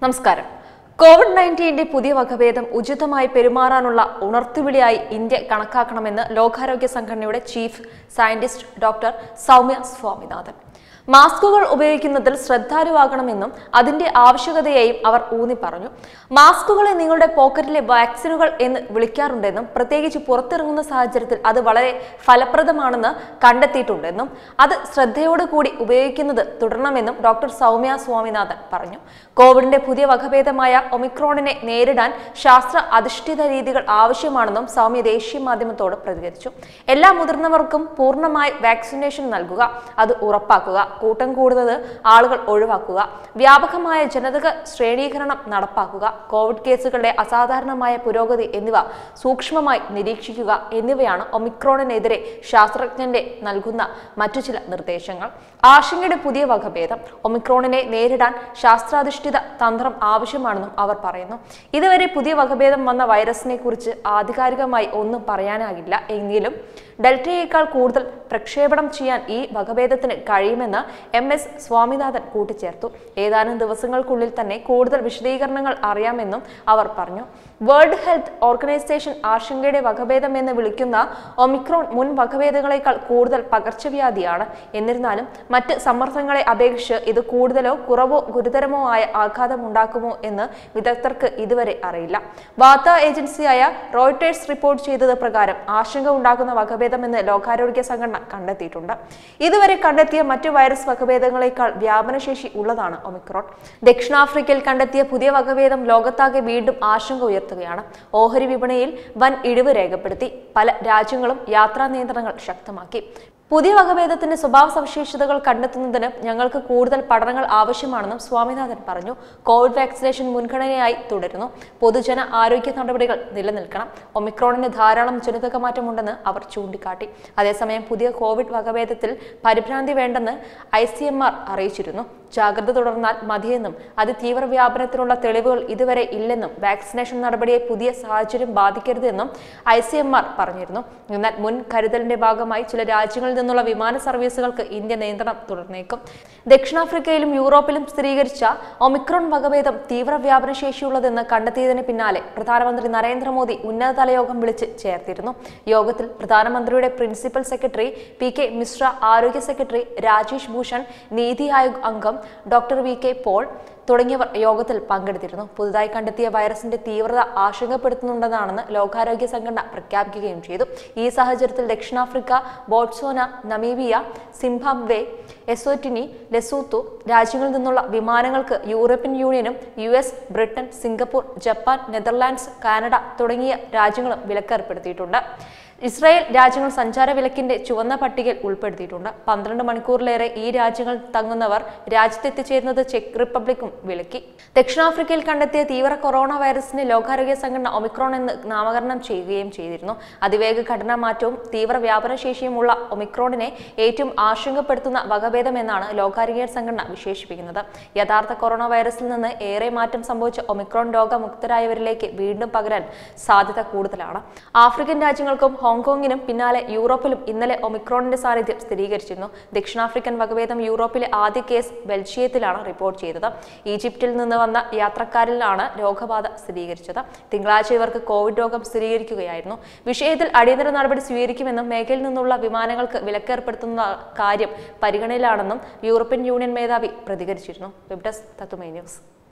നമസ്കാരം കോവിഡ് നയൻറ്റീന്റെ പുതിയ വകഭേദം ഉചിതമായി പെരുമാറാനുള്ള ഉണർത്തുവിളിയായി ഇന്ത്യ കണക്കാക്കണമെന്ന് ലോകാരോഗ്യ സംഘടനയുടെ chief scientist doctor Soumya Swaminathan മാസ്കുകൾ ഉപയോഗിക്കുന്നതിൽ ശ്രദ്ധാലുവാകണമെന്നും അതിന്റെ ആവശ്യകതയെയും അവർ ഊന്നി പറഞ്ഞു മാസ്കുകളെ നിങ്ങളുടെ പോക്കറ്റിലെ വാക്സിനുകൾ എന്ന് വിളിക്കാറുണ്ടെന്നും പ്രത്യേകിച്ച് പുറത്തിറങ്ങുന്ന സാഹചര്യത്തിൽ അത് വളരെ ഫലപ്രദമാണെന്ന് കണ്ടെത്തിയിട്ടുണ്ടെന്നും അത് ശ്രദ്ധയോടുകൂടി ഉപയോഗിക്കുന്നത് തുടരണമെന്നും ഡോക്ടർ സൗമ്യ സ്വാമിനാഥൻ പറഞ്ഞു കോവിഡിന്റെ പുതിയ വകഭേദമായ ഒമിക്രോണിനെ നേരിടാൻ ശാസ്ത്ര അധിഷ്ഠിത രീതികൾ ആവശ്യമാണെന്നും സൗമ്യ ദേശീയ മാധ്യമത്തോട് പ്രതികരിച്ചു എല്ലാ മുതിർന്നവർക്കും പൂർണ്ണമായി വാക്സിനേഷൻ നൽകുക അത് ഉറപ്പാക്കുക കൂട്ടം കൂടുന്നത് ആളുകൾ ഒഴിവാക്കുക വ്യാപകമായ ജനിതക ശ്രേണീകരണം നടപ്പാക്കുക കോവിഡ് കേസുകളുടെ അസാധാരണമായ പുരോഗതി എന്നിവ സൂക്ഷ്മമായി നിരീക്ഷിക്കുക എന്നിവയാണ് ഒമിക്രോണിനെതിരെ ശാസ്ത്രജ്ഞന്റെ നൽകുന്ന മറ്റു ചില നിർദ്ദേശങ്ങൾ ആശങ്കയുടെ പുതിയ വകഭേദം ഒമിക്രോണിനെ നേരിടാൻ ശാസ്ത്രാധിഷ്ഠിത തന്ത്രം ആവശ്യമാണെന്നും അവർ പറയുന്നു ഇതുവരെ പുതിയ വകഭേദം വന്ന വൈറസിനെ കുറിച്ച് ആധികാരികമായി ഒന്നും പറയാനാകില്ല എങ്കിലും ഡെൽറ്റയേക്കാൾ കൂടുതൽ പ്രക്ഷേപണം ചെയ്യാൻ ഈ വകഭേദത്തിന് കഴിയുമെന്ന് എം എസ് സ്വാമിനാഥൻ കൂട്ടിച്ചേർത്തു ഏതാനും ദിവസങ്ങൾക്കുള്ളിൽ തന്നെ കൂടുതൽ വിശദീകരണങ്ങൾ അറിയാമെന്നും അവർ പറഞ്ഞു വേൾഡ് ഹെൽത്ത് ഓർഗനൈസേഷൻ ആശങ്കയുടെ വകഭേദം എന്ന് വിളിക്കുന്ന ഒമിക്രോൺ മുൻ വകഭേദങ്ങളെക്കാൾ കൂടുതൽ പകർച്ചവ്യാധിയാണ് എന്നിരുന്നാലും മറ്റ് സമ്മർദ്ദങ്ങളെ അപേക്ഷിച്ച് ഇത് കൂടുതലോ കുറവോ ഗുരുതരമോ ആയ ആഘാതം ഉണ്ടാക്കുമോ എന്ന് വിദഗ്ധർക്ക് ഇതുവരെ അറിയില്ല വാർത്താ ഏജൻസിയായ റോയിട്ടേഴ്സ് റിപ്പോർട്ട് ചെയ്തത് പ്രകാരം ആശങ്ക ഉണ്ടാക്കുന്ന വകഭേദമെന്ന് ലോകാരോഗ്യ സംഘടന കണ്ടെത്തിയിട്ടുണ്ട് ഇതുവരെ കണ്ടെത്തിയ മറ്റു വൈറസ് വകഭേദങ്ങളെക്കാൾ വ്യാപനശേഷി ഉള്ളതാണ് ഒമിക്രോൺ ദക്ഷിണാഫ്രിക്കയിൽ കണ്ടെത്തിയ പുതിയ വകഭേദം ലോകത്താകെ വീണ്ടും ആശങ്ക ഉയർത്തുകയാണ് ഓഹരി വിപണിയിൽ വൻ ഇടിവ് രേഖപ്പെടുത്തി പല രാജ്യങ്ങളും യാത്രാ നിയന്ത്രണങ്ങൾ ശക്തമാക്കി പുതിയ വകഭേദത്തിന്റെ സ്വഭാവ സവിശേഷതകൾ കണ്ടെത്തുന്നതിന് ഞങ്ങൾക്ക് കൂടുതൽ പഠനങ്ങൾ ആവശ്യമാണെന്നും സ്വാമിനാഥൻ പറഞ്ഞു കോവിഡ് വാക്സിനേഷൻ മുൻഗണനയായി തുടരുന്നു പൊതുജന ആരോഗ്യ നടപടികൾ നിലനിൽക്കണം ഒമിക്രോണിന് ധാരാളം ജനിതക മാറ്റമുണ്ടെന്ന് അവർ ചൂണ്ടിക്കാട്ടി അതേസമയം പുതിയ കോവിഡ് വകഭേദത്തിൽ പരിഭ്രാന്തി വേണ്ടെന്ന് ഐ സി എം ആർ അറിയിച്ചിരുന്നു ജാഗ്രത തുടർന്നാൽ മതിയെന്നും അതിതീവ്ര വ്യാപനത്തിനുള്ള തെളിവുകൾ ഇതുവരെ ഇല്ലെന്നും വാക്സിനേഷൻ നടപടിയെ പുതിയ സാഹചര്യം ബാധിക്കരുതെന്നും ഐ സി എം ആർ പറഞ്ഞിരുന്നു എന്നാൽ മുൻ കരുതലിന്റെ ഭാഗമായി ചില രാജ്യങ്ങളിൽ നിന്നുള്ള വിമാന സർവീസുകൾക്ക് ഇന്ത്യ നിയന്ത്രണം തുടർന്നേക്കും ദക്ഷിണാഫ്രിക്കയിലും യൂറോപ്പിലും സ്ഥിരീകരിച്ച ഒമിക്രോൺ വകഭേദം തീവ്ര വ്യാപനശേഷിയുള്ളതെന്ന് കണ്ടെത്തിയതിന് പിന്നാലെ പ്രധാനമന്ത്രി നരേന്ദ്രമോദി ഉന്നതതല യോഗം വിളിച്ച് ചേർത്തിരുന്നു യോഗത്തിൽ പ്രധാനമന്ത്രിയുടെ principal secretary P K Mishra ആരോഗ്യ സെക്രട്ടറി രാജേഷ് ഭൂഷൺ നീതി ആയോഗ് അംഗം ഡോക്ടർ വി കെ പോൾ തുടങ്ങിയവർ യോഗത്തിൽ പങ്കെടുത്തിരുന്നു പുതുതായി കണ്ടെത്തിയ വൈറസിന്റെ തീവ്രത ആശങ്കപ്പെടുത്തുന്നുണ്ടെന്നാണെന്ന് ലോകാരോഗ്യ സംഘടന പ്രഖ്യാപിക്കുകയും ചെയ്തു ഈ സാഹചര്യത്തിൽ ദക്ഷിണാഫ്രിക്ക Botswana Namibia Zimbabwe Eswatini Lesotho രാജ്യങ്ങളിൽ നിന്നുള്ള വിമാനങ്ങൾക്ക് യൂറോപ്യൻ യൂണിയനും U S Britain Singapore Japan Netherlands Canada തുടങ്ങിയ രാജ്യങ്ങളും വിലക്കേർപ്പെടുത്തിയിട്ടുണ്ട് ഇസ്രായേൽ രാജ്യങ്ങൾ സഞ്ചാര വിലക്കിന്റെ ചുവന്ന പട്ടികയിൽ ഉൾപ്പെടുത്തിയിട്ടുണ്ട് പന്ത്രണ്ട് മണിക്കൂറിലേറെ ഈ രാജ്യങ്ങൾ തങ്ങുന്നവർ രാജ്യത്തെത്തിച്ചേരുന്നത് ചെക്ക് റിപ്പബ്ലിക്കും വിലക്കി ദക്ഷിണാഫ്രിക്കയിൽ കണ്ടെത്തിയ തീവ്ര കൊറോണ വൈറസിന് ലോകാരോഗ്യ സംഘടന ഒമിക്രോൺ എന്ന് നാമകരണം ചെയ്യുകയും ചെയ്തിരുന്നു അതിവേഗ ഘടനാ മാറ്റവും തീവ്ര വ്യാപനശേഷിയുമുള്ള ഒമിക്രോണിനെ ഏറ്റവും ആശങ്കപ്പെടുത്തുന്ന വകഭേദം എന്നാണ് ലോകാരോഗ്യ സംഘടന വിശേഷിപ്പിക്കുന്നത് യഥാർത്ഥ കൊറോണ വൈറസിൽ നിന്ന് ഏറെ മാറ്റം സംഭവിച്ച ഒമിക്രോൺ രോഗമുക്തരായവരിലേക്ക് വീണ്ടും പകരാൻ സാധ്യത കൂടുതലാണ് ആഫ്രിക്കൻ രാജ്യങ്ങൾക്കും ഹോങ്കോങ്ങിനും പിന്നാലെ യൂറോപ്പിലും ഇന്നലെ ഒമിക്രോണിന്റെ സാന്നിധ്യം സ്ഥിരീകരിച്ചിരുന്നു ദക്ഷിണാഫ്രിക്കൻ വകഭേദം യൂറോപ്പിലെ ആദ്യ കേസ് ബെൽജിയത്തിലാണ് റിപ്പോർട്ട് ചെയ്തത് ഈജിപ്തിൽ നിന്ന് വന്ന യാത്രക്കാരിലാണ് രോഗബാധ സ്ഥിരീകരിച്ചത് തിങ്കളാഴ്ച ഇവർക്ക് കോവിഡ് രോഗം സ്ഥിരീകരിക്കുകയായിരുന്നു വിഷയത്തിൽ അടിയന്തര നടപടി സ്വീകരിക്കുമെന്നും മേഖലയിൽ നിന്നുള്ള വിമാനങ്ങൾക്ക് വിലക്കേർപ്പെടുത്തുന്ന കാര്യം പരിഗണനയിലാണെന്നും യൂറോപ്യൻ യൂണിയൻ മേധാവി പ്രതികരിച്ചിരുന്നു വെബ് ഡെസ്ക് തത്തുമൈ ന്യൂസ്